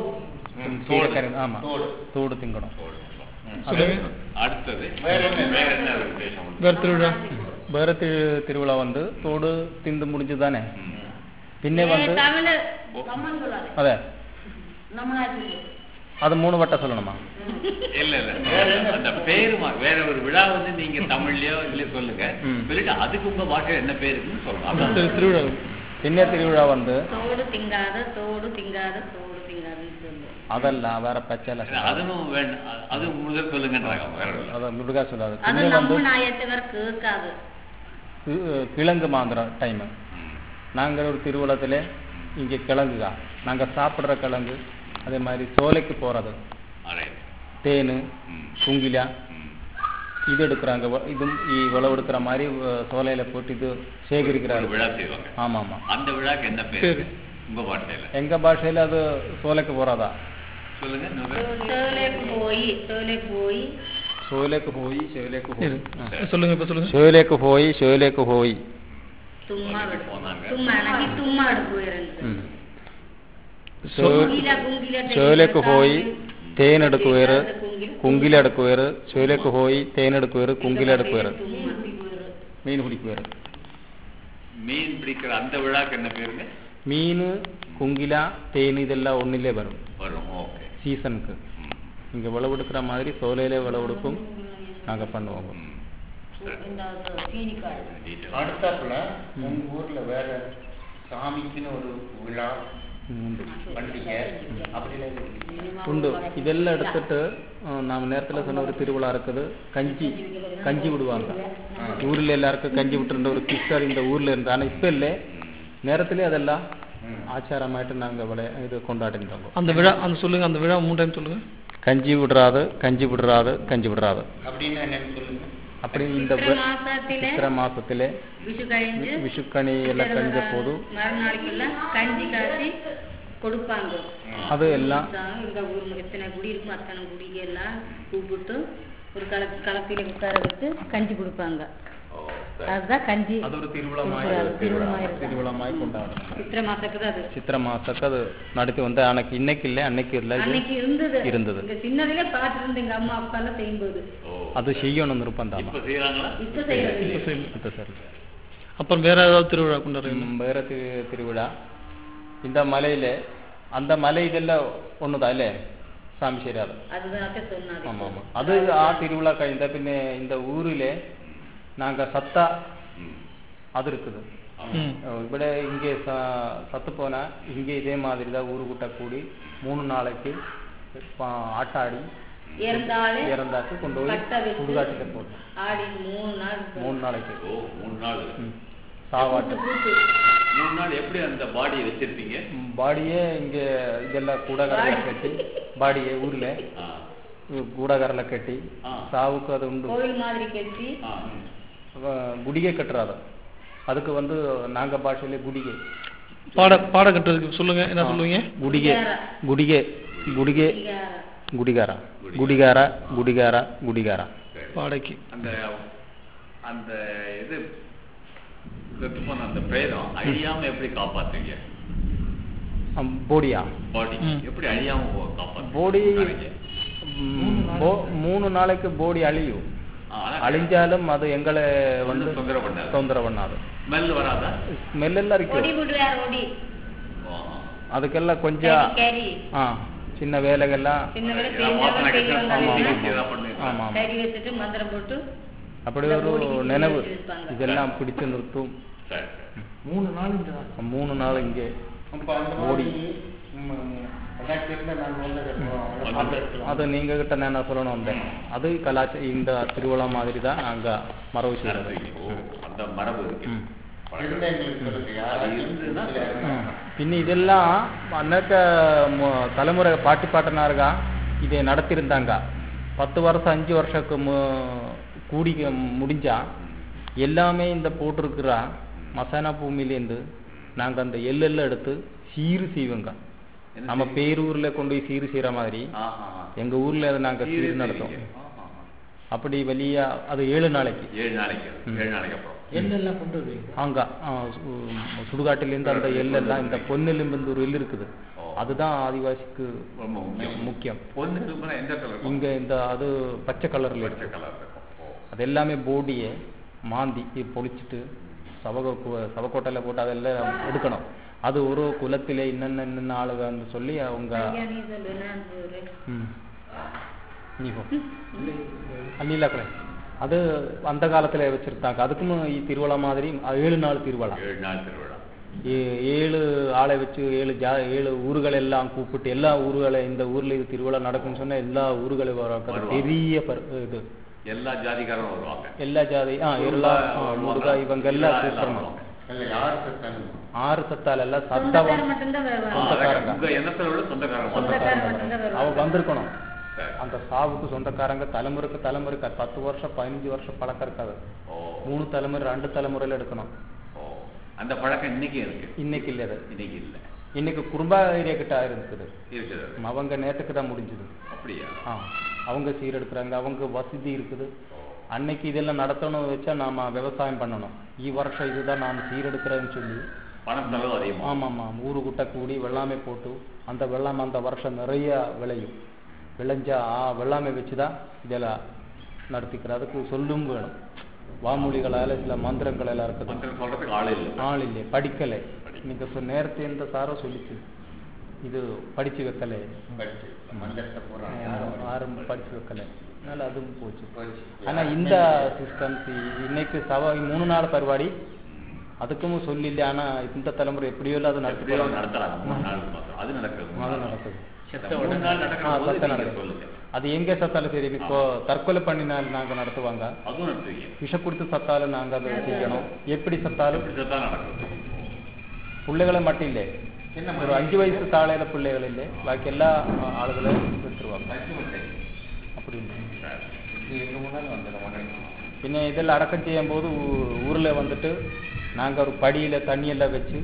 சீரக்கரை ஆமா தோடு. தோடு திங்கணும் சொல்லுங்க அடுத்தது வேற என்ன? வேற என்ன விசேஷம் உண்டு? வேறு திருவிழா வேற திரு திருவிழா வந்து தோடு திந்து முடிஞ்சு தானே ம். പിന്നെ வந்து தமிழ் கம்மன் சொல்லாது അതെ நம்ம நாட்டுக்கு அது மூணு வட்டம் சொல்லணுமா இல்ல இல்ல வேற அந்த பேரு மா- வேற ஒரு விழா வந்து நீங்க தமிழ்லயோ இல்ல சொல்லுங்க ம். சொல்லிட்டு அதுக்கு உங்க பாஷையில என்ன பேருக்குன்னு சொல்லலாம் திரு- திருவிழா പിന്നെ திருவிழா வந்து தோடு திங்காத தோடு திங்காத தோடு திங்காதுன்னு சொல்லு അതല്ല வேற பச்சைல அதுவும் வேணும் அ- அது முதல் சொல்லுங்கன்றாங்க வேற ஒண்ணும் இல்ல. அது முருகா சொல்லாது அது പിന്നെ வந்து நம்ம நாயத்தவர் கேட்காது கி- கிழங்கு மாந்திர டைம் ம். நாங்கள் ஒரு திருவிழத்தில் இங்கே கிழங்குகா நாங்கள் சாப்பிட்ற கிழங்கு அதே மாதிரி சோலைக்கு போகிறது Alright. தேன் ம். குங்கில ம். இது எடுக்கிறாங்க வ- இதுவும் இ- விளவு எடுக்கிற மாதிரி அஹ், சோலையில போட்டு இது ஒரு சேகரிக்கிறாங்க விழா செய்வாங்க ஆமா ஆமா அந்த விழாக்கு என்ன பேரு பேரு. உங்க பாஷையில எங்க பாஷையில அது சோலைக்கு போறதா சொல்லுங்க இன்னொரு. சோலைக்கு போய் சோலைக்கு போய் சோலைக்கு போய் சோலைக்கு போய் இரு. சொல்லுங்க இப்ப சொல்லுங்க சோலைக்கு போய் சோலைக்கு போய் தும்மா சோலைக்கு போனாங்க. தும்மா எனக்கு தும்மா எடுப்பு இருந்து ഉം. കുങ്കില, കുങ്കില, ചോലക്ക് പോയി കുങ്കില, തേനെടുക്കുവേറ് കുങ്കില, കുങ്കിലെടുക്കുവേറ് ചോലക്ക് പോയി തേനെടുക്കുവേറ് കുങ്കിലെടുക്കുവേറ് തുമ്മ, തിരുവേറ്. മീൻ പിടിക്കുവേറ് மீன் பிடிக்கிற அந்த விழாக்கு என்ன பேருங்க மீன் குங்கிலா தேன் இதெல்லாம் ஒன்றிலே வரும் வரும் ஓகே சீசனுக்கு இங்கே விளவெடுக்கிற மாதிரி சோலையிலே விளவெடுப்பும் நாங்கள் பண்ணுவோம் இந்த சீனிக்காய் அடுத்தாப்புல உங்க ஊர்ல வேற சாமிக்குன்னு ஒரு விழா உண்டு பண்டிகை அப்படிலாம் இருக்கு. உண்டு இதெல்லாம் எடுத்துட்டு அஹ், நாம நேரத்தில் சொன்ன ஒரு திருவிழா இருக்குது கஞ்சி கஞ்சி விடுவாங்க ஊரில் எல்லாருக்கும் கஞ்சி விட்டுருந்த ஒரு கிஸ்டர் இந்த ஊர்ல இருந்து ஆனால் இப்போ இல்லை நேரத்திலே அதெல்லாம் ஆச்சாரமாயிட்டு நாங்கள் விளைய இது கொண்டாடிருந்தோம் அந்த விழா அந்த சொல்லுங்க அந்த விழா மூணு டைம் சொல்லுங்க கஞ்சி விடுறாது கஞ்சி விடுறாது கஞ்சி விடுறாது அப்படின்னு என்னன்னு சொல்லுங்க அப்படி இந்த சித்திரை மாசத்திலே சித்திர மாசத்திலே விஷு கழிஞ்சு விஷுக்கணி எல்லாம் கழிஞ்ச போது மறுநாளைக்குள்ள கஞ்சி காய்ச்சி கொடுப்பாங்க அது எல்லாம் எங்க ஊர் எத்தனை குடி இருக்கும் அத்தனை குடிக்கு எல்லாம் கூப்பிட்டு ஒரு கல கலப்பில உட்கார வச்சு கஞ்சி கொடுப்பாங்க அதுதான் கஞ்சி அது ஒரு திருவிழா திருவிழா, திருவிழா மாதிரி. திருவிழாமாய் கொண்டாடும் சித்திரை மாசத்துக்கு அது சித்திர மாசத்துக்கு அது நடத்தி வந்து அன்னைக்கு இன்னைக்கு இல்லை அன்னைக்கு இல்லை இது அன்னைக்கு இருந்தது இருந்தது. இங்க சின்னதுல பாத்துட்டு எங்க அம்மா அப்பா எல்லாம் செய்யும்போது அது செய்யணும் நிர்பந்தம் இப்ப செய்யறாங்களா இப்ப செய்யறது இப்ப செய்யல. இப்போ சரி அப்புறம் வேற ஏதாவது திருவிழா கொண்டாடுறீங்க ம், வேற திரு திருவிழா இந்த மலையில அந்த மலை இதெல்லாம் ஒண்ணுதான் அല്ലേ சாமி ശരിയാത് அதுதான் சொன்னாங்க ஆமா ஆமா அது ஆ திருவிழா കഴിഞ്ഞ പിന്നെ இந்த ஊரிலே நாங்க சத்தா அது இருக்குது ம் அஹ் ഇവിടെ இங்கே ச- சத்து போனா இங்கே இதே மாதிரி தான் ஊரு கூட்ட கூடி மூணு நாளைக்கு பா- ஆட்டாடி இறந்தாலே இறந்தாக்கு கொண்டு போய் கட்டை வச்சு சுடுகாட்டுக்கு போடும் ஆடி மூணு நாள் மூணு நாளைக்கு ஓ மூணு நாள் ம். சாவாட்டு மூணு நாள் எப்படி அந்த பாடியை வச்சிருப்பீங்க பாடியே இங்க இதெல்லாம் கூடகரல கட்டி பாடியே ஊர்ல ஆ. கூடகரல கட்டி ஆ. சாவுக்கு அது உண்டு கோயில் மாதிரி கட்டி ஆ. அஹ் குடிகை கட்டுறாது அதுக்கு வந்து நாங்க பாஷையில குடிகை பாட பாட கட்டுறதுக்கு சொல்லுங்க என்ன சொல்லுவீங்க குடிகை குடிகை குடிகை குடிகாரா குடிகாரா குடிகாரா குடிகாரா பாடைக்கு அந்த அந்த இது செத்து போன அந்த பிரேதம் அழியாம எப்படி காப்பாத்துறீங்க அம், போடியா பாடி ம். எப்படி அழியாம போ- காப்பாத்துறீங்க? போடி நாளைக்கு. ம், போ- மூணு நாளைக்கு போடி அழியும் ஆ, ஆனா அழிஞ்சாலும் அது எங்களை வந்து ஒண்ணும் தொந்தரவு பண்ணாது. தொந்தரவு பண்ணாது ஸ்மெல் வராதா ஸ்மெல் எல்லாம் ஒடி இருக்கும் விடுவார் ஒடி ஓ, அதுக்கெல்லாம் கொஞ்சம் கறி ஆ சின்ன வேலைகள்லாம் சின்ன வேலை ஏதாவது பெரிய வாசனை வேலை பெரிய கிடைச்சா ஆமா, வேலை ஆமா. ஏதாவது பண்ணுவீங்களா? ஆமா ஆமா கறி வச்சுட்டு மந்திரம் போட்டு அப்படி இந்த ஒரு போடிக்கு நினைவு வச்சு வைப்பாங்க. இதெல்லாம் பிடிச்சு நிறுத்தும் சரி, சரி. மூணு நாள் இங்க மூணு நாள் இங்கே அப்ப அந்த ஓடி. மாதிரி ம், ரெண்டாயிரத்தி எட்டுல நான் வந்து வந்து- பார்த்துருக்கலாம். அது நீங்க கிட்ட நான் சொல்லணும் வந்தேன் அது கலாச்சார இந்த திருவிழா மாதிரி தான் நாங்க மரபு செய்யறது நடத்துவீங்க. ஓ, அந்த மரபு இருக்கு ம். இருந்தா எங்களுக்கு சொல்லுங்க அது யாராவது இருந்ததுன்னா ம். பின்ன இதெல்லாம் அன்னைக்க மு- தலைமுறை பாட்டி பாட்டனாருங்க இதை நடத்தியிருந்தாங்க பத்து வருஷம் அஞ்சு வருஷத்துக்கு மு- கூடி முடிஞ்சா எல்லாமே இந்த போட்டிருக்கிற மசானா பூமியிலேருந்து நாங்க அந்த எள்ளெல்லாம் எடுத்து சீரு செய்வோங்க என்ன நம்ம செய்வீங்க? பேரூர்ல கொண்டு போய் சீரு செய்யற மாதிரி ஆ, ஆ, ஆ. எங்க ஊர்ல அதை நாங்க சீரு சீர் நடத்தோம் செய்வீங்க. ஆ, ஆ, ஆ. அப்படி வெளியா அது ஏழு நாளைக்கு ஏழு நாளைக்கு ம். ஏழு நாளைக்கு அப்புறம் எண்ணெல்லாம் கொண்டு வருவீங்க அங்க ஆ, சு- சுடுகாட்டிலேருந்து அந்த எள்ளெல்லாம் இந்த பொன்னெலும்பு ஒரு எள் இருக்குது ஓ. அதுதான் ஆதிவாசிக்கு ரொம்ப முக்கியம் முக்கியம் பொண்ணு திரும்பினா எந்த கலர் இங்க இந்த அது பச்சை கலர்ல பச்சை இருக்கு கலர் இருக்கும் ஓ. அது எல்லாமே போடியை மாந்தி இது பொழிச்சிட்டு சவக கு- சவக்கோட்டையில போட்டு அதெல்லாம் எடுக்கணும் அது ஒரு குலத்திலே இன்னென்ன இன்னென்ன ஆளுகன்னு சொல்லி அவங்க ஐயா, நீ சொல்லு நான் சொல்றேன் ம். நீ போ அல்ல கலை அது அந்த காலத்துல வச்சிருந்தாங்க அதுக்கும் ಈ திருவிழா மாதிரி அஹ், ஏழு நாள் திருவிழா ஏழு நாள் திருவிழா ஏ- ஏழு ஆளை வச்சு ஏழு ஜா ஏழு ஊர்கள் எல்லாம் கூப்பிட்டு எல்லா ஊர்களை இந்த ஊர்ல இது திருவிழா நடக்கும்னு சொன்னா எல்லா ஊர்களும் வர வருவாங்க. பெரிய பர்- இது எல்லா ஜாதிக்காரும் வருவாங்க எல்லா ஜாதி ஆ எல்லா ஆ, முருகா இவங்க எல்லாம் கூப்பிடணும் வருவாங்க. இல்ல யாரு செத்தாலும் ஆறு சத்தால் எல்லாம் சொந்தக்காரர் சத்தவன் மட்டும்தான் வருவாங்க சொந்தக்காரங்க. உங்க எண்ணத்துல விட சொந்தக்காரங்க சொந்தக்காரங்க வருவாங்க. மட்டும்தான் அவ வருவாங்க வந்திருக்கணும் சரி. அந்த சாவுக்கு சொந்தக்காரங்க தலைமுறைக்கு தலைமுறைக்கு பத்து வருஷம் பதினஞ்சு வருஷம் பழக்கம் இருக்காது ஓ மூணு தலைமுறை ரெண்டு தலைமுறையில எடுக்கணும் ஓ அந்த பழக்கம் இன்னைக்கு இருக்கு இன்னைக்கு இல்லை அது இன்னைக்கு இல்ல இன்னைக்கு குறும்பா ஏரியா கிட்ட இருக்குது இருக்குது அது. அவங்க நேற்றுக்கு தான் முடிஞ்சது அப்படியா ஆ அவங்க சீரெடுக்கிறாங்க அவங்க வசதி இருக்குது அன்னைக்கு இதெல்லாம் நடத்தணும் வச்சா நாம விவசாயம் பண்ணணும் ஈ வருஷம் இதுதான் நான் சீரெடுக்கிறேன்னு சொல்லி பணம் செலவு அதிகமா ஆமாம்மா ஊரு குட்டை கூடி வெள்ளாமை போட்டு அந்த வெள்ளாமை அந்த வருஷம் நிறைய விளையும் விளைஞ்சா ஆ வெள்ளாமை வச்சு தான் இதெல்லாம் நடத்திக்கிற அதுக்கு சொல்லும் வேணும் வாமொழிகளால சில மந்திரங்கள் எல்லாம் இருக்குது மந்திரம் சொல்றதுக்கு ஆள் இல்லை ஆள் இல்லை படிக்கலை நீங்க சொ நேரத்தை இந்த சாரோ சொல்லிச்சு இது படிச்சு வைக்கலை படிச்சு மந்திரத்தை போறாங்க யாரும் யாரும் படிச்சு வைக்கலை அதனால அதுவும் போச்சு படிச்சு. ஆனா இந்த சிஸ்டம்ஸ் இன்னைக்கு சவா மூணு நாள் பருவாடி அதுக்கும் சொல்லில்ல ஆனா இந்த தலைமுறை எப்படியோ இல்ல அது எப்படியோ நடத்தி நடத்துறாங்க மூணு நாளுக்கு மாத்திரம் அது நடக்குது அது நடக்குது இந்த மூணு நாள் நடக்கிற ஆ, போது சத்தம் நீங்க நடக்குது. சொல்லுங்க அது எங்க சத்தாலும் சரி இப்போ தற்கொலை பண்ணினால் நாங்க நடத்துவாங்க அதுவும் நடத்துவீங்க விஷ குடித்து சத்தாலும் நாங்க அதை செய்யணும் எப்படி சத்தாலும் இப்படி தான் நடக்குது பிள்ளைகளை மட்டும் இல்லை சின்ன ஒரு அஞ்சு வயசு தாழையில பிள்ளைகள் இல்லை பாக்கி எல்லா ஆ, ஆளுகளையும் விட்டுருவாங்க பச்சை முட்டை. அப்படி இல்லை. இது எங்க முன்னாலும் வந்துடும் പിന്നെ ഇതെല്ലാം അടക്കം ചെയ്യുമ്പോൾ ഊരിൽ വന്നിട്ട് நாங்க ஒரு படியில தண்ணியெல்லாம் வச்சு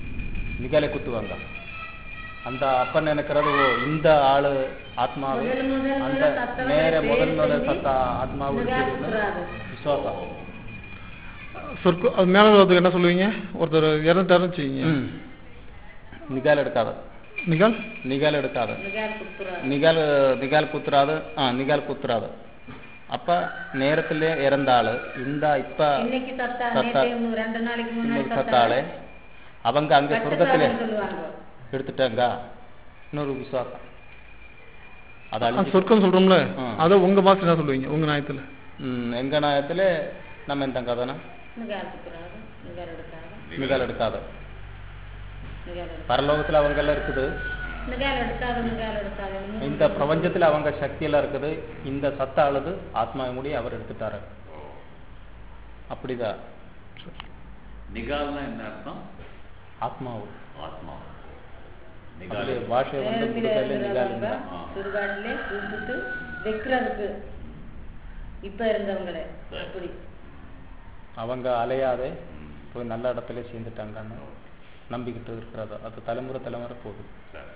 மிகலை குத்துவாங்க அந்த அப்ப நினைக்கிறது ஓ இந்த ஆளு ஆத்மாவே முதல் முதல் அந்த சத்தம் நேர பேர் முதல் முதல் சொல்லி சத்த ஆத்மாவு மிகால் குத்துறாரு. விசுவாசம் சொற்கு அது மேலே வரதுக்கு என்ன சொல்லுவீங்க ஒருத்தர் இறந்துட்டாருன்னு வச்சுக்கிங்க ம். நிகால் எடுக்காது நிகால் நிகால் எடுக்காது மிகால் குத்துறாரு நிகால் நிகால் குத்துறாது ஆ நிகால் குத்துறாது அப்ப நேரத்திலே இறந்த ஆளு இந்த இப்ப இன்னைக்கு சத்தா சத்தா நேத்து இன்னும் ரெண்டு நாளைக்கு முன்னாடி இன்னைக்கு சத்தா சத்தாளு அவங்க அங்க சொர்க்கத்திலே கட்டுத்தாருன்னு சொல்லுவாங்க எடுத்துட்டாங்க இன்னொரு விசுவாசம் அது அது அழிஞ்சு சொர்க்கம் சொல்றோம்ல ஆ. அதை உங்க பாசம் என்ன சொல்லுவீங்க உங்க நியாயத்துல ம், எங்க நாயத்துல நம்ம எந்த கதைனா மிகால் குத்துறாரு மிகால் எடுக்காது மிகால் எடுக்காது மிகால் எடுக்காது பரலோகத்துல அவங்க எல்லாம் இருக்குது மிகால் எடுக்காது மிகால் எடுக்காது இந்த பிரபஞ்சத்துல அவங்க சக்தி எல்லாம் இருக்குது இந்த சத்த அழுது ஆத்மா முடி அவர் எடுத்துட்டாரு அப்படிதான் நிகால்னா என்ன அர்த்தம் ஆத்மாவு ஆத்மா அப்படி நிகால் பாஷை வந்து நேரத்திலே புதுக்கல்ல நிகால் இருந்தவங்க ஆ. சுடுகாட்டிலே கூப்பிட்டு வைக்கிறதுக்கு இப்ப இருந்தவங்களே அப்படி அவங்க அலையாதே போய் நல்ல இடத்துல சேர்ந்துட்டாங்கன்னு நம்பிக்கிட்டு இருக்கிறது அது தலைமுறை தலைமுறை போகுது சரி.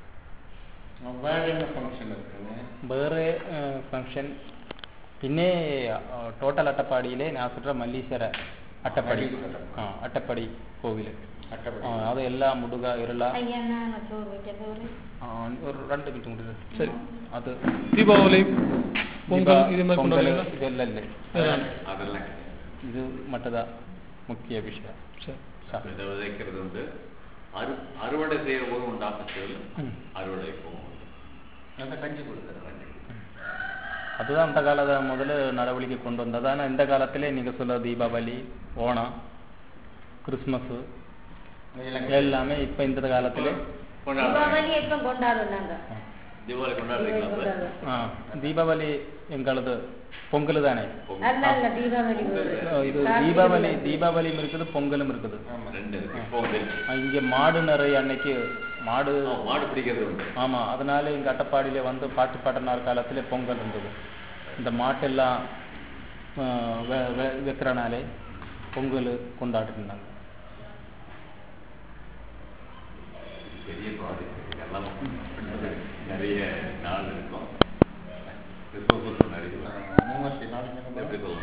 வேற என்ன ஃபங்க்ஷன் இருக்குங்க വേറെ ഫങ്ഷൻ പിന്നെ ടോട്ടൽ അട്ടപ്പാടിയിലെ ഞാൻ சொல்ற മല്ലീശ്വര அட்டப்படி நடுத்தரம். ஆ அட்டப்படி கோவில் அட்டப்படி. அது எல்லாம் முடுக இருளா ஐயா நான் சோறு வைக்க போகிறேன் ஆ, ஒரு ரெண்டு கிட்ட முடியுது சரி அது தீபாவளி பொங்கல் தீபா- இது மாதிரி பொங்கல் கொண்டாடுவீங்களா இதெல்லாம் இல்லை அதெல்லாம். அதெல்லாம் கிடையாது. இது மட்டும்தான் முக்கிய விஷயம் சரி சாமி. இதை விதைக்கிறது வந்து அறு அறுவடை செய்யற போது உண்டா ஃபெஸ்டிவல் ம். அறுவடை போகும் அந்த கஞ்சி கொடுக்குறது அதுதான் அந்த காலத்தை முதல்ல நடவடிக்கை கொண்டு வந்தது ஆனால் இந்த காலத்திலே நீங்கள் சொல்ல தீபாவளி ஓணம் கிறிஸ்மஸ் எல்லாமே இப்போ இந்த காலத்திலே கொண்டாடுறாங்க தீபாவளி எப்போ கொண்டாடுவோம் நாங்க தீபாவளி கொண்டாடுறீங்களா அப்ப? கொண்டாடுவோம் ஆ தீபாவளி எங்களது பொங்கல் தானே அல்ல அல்ல தீபாவளி ஆ, இது தீபாவளி தீபாவளியும் இருக்குது பொங்கலும் இருக்குது ரெண்டு இருக்கு பொங்கல் ஆ, இங்க மாடு நிறைய அன்னைக்கு மாடு ஆ, மாடு பிடிக்கிறது உண்டு ஆமா அதனால இங்க அட்டப்பாடியில வந்து பாட்டு பாடினார் காலத்துல பொங்கல் இருந்தது இந்த மாட்டெல்லாம் ஆ, வெ- வெ- வைக்கிறனாலே பொங்கல் கொண்டாடிட்டு இருந்தாங்க பெரிய ப்ராஜெக்ட் இதெல்லாம் நிறைய நாள் இருக்கும் ரிசோர்ஸஸ் நிறைய மூணு நாளைக்கு எப்படி சொல்லுங்க